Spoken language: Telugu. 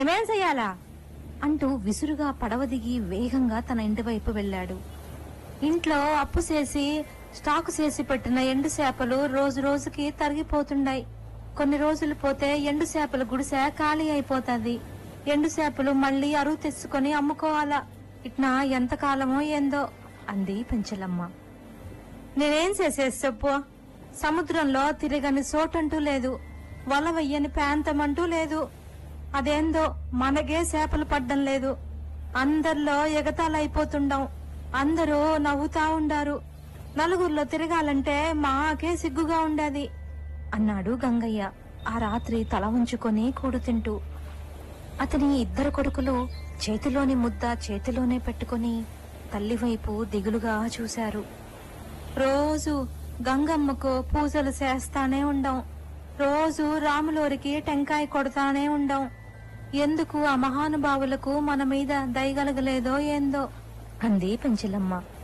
ఏమేం చెయ్యాలా అంటూ విసురుగా పడవ దిగి వేగంగా తన ఇంటి వైపు వెళ్ళాడు ఇంట్లో అప్పు చేసి స్టాకు చేసి పెట్టిన ఎండు చేపలు రోజు రోజుకి తరిగిపోతుండాయి కొన్ని రోజులు పోతే ఎండు చేపల గుడిసె ఖాళీ అయిపోతాది ఎండు చేపలు మళ్ళీ అరువు తెచ్చుకొని అమ్ముకోవాలా ఇట్నా ఎంతకాలమో ఏందో అంది పెంచలమ్మ నేనేం చేసేది చెప్పు సముద్రంలో తిరగని చోటంటూ లేదు వల వెయ్యని ప్రాంతమంటూ లేదు అదేందో మనకే చేపలు పడ్డం లేదు అందరిలో ఎగతాళైపోతుండం అందరూ నవ్వుతా ఉండారు నలుగురిలో తిరగాలంటే మాకే సిగ్గుగా ఉండేది అన్నాడు గంగయ్య ఆ రాత్రి తల ఉంచుకొని కూడు తింటూ అతని ఇద్దరు కొడుకులు చేతిలోని ముద్ద చేతిలోనే పెట్టుకొని తల్లి వైపు దిగులుగా చూశారు రోజు గంగమ్మకు పూజలు చేస్తానే ఉండం రోజు రాములోరికి టెంకాయ కొడతానే ఉండం ఎందుకు ఆ మహానుభావులకు మన మీద దయగలగలేదో ఏందో అంది పెంచిలమ్మ